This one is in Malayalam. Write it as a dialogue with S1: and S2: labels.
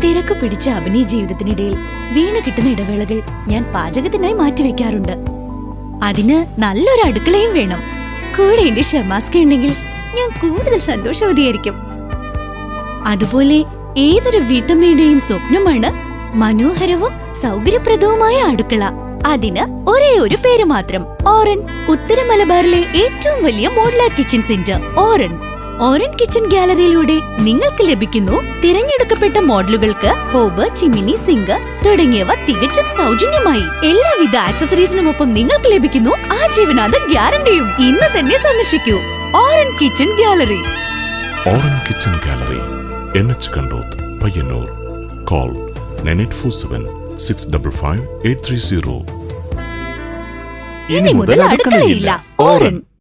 S1: തിരക്ക് പിടിച്ച അഭിനയ ജീവിതത്തിനിടയിൽ വീണ് കിട്ടുന്ന ഇടവേളകൾ ഞാൻ പാചകത്തിനായി മാറ്റിവെക്കാറുണ്ട് അതിന് നല്ലൊരു അടുക്കളയും വേണം കൂടെ എന്റെ ഷമാസ്ക ഉണ്ടെങ്കിൽ ഞാൻ കൂടുതൽ സന്തോഷവതിയായിരിക്കും അതുപോലെ ഏതൊരു വീട്ടമ്മയുടെയും സ്വപ്നമാണ് മനോഹരവും സൗകര്യപ്രദവുമായ അടുക്കള അതിന് ഒരേ ഒരു പേര് മാത്രം ഓറൻ ഉത്തര മലബാറിലെ ഏറ്റവും വലിയ modular kitchen centre Oran Oran kitchen ഗാലറിയിലൂടെ നിങ്ങൾക്ക് ലഭിക്കുന്നു തിരഞ്ഞെടുക്കപ്പെട്ട മോഡലുകൾക്ക് ഹോബ് ചിമിനി സിങ്ക് തുടങ്ങിയവ തികച്ചും സൗജന്യമായി എല്ലാവിധ ആക്സസറീസിനുമൊപ്പം നിങ്ങൾക്ക് ലഭിക്കുന്നു ആജീവനാന്ത ഗ്യാരണ്ടിയും ഇന്ന് തന്നെ സന്ദർശിക്കൂ Oran kitchen gallery
S2: Oran kitchen gallery N H Kandoth Payyanur call nine eight four seven six double five eight three zero
S1: ഇനി മുതൽ അടുക്കളയില്ല ഓറൻ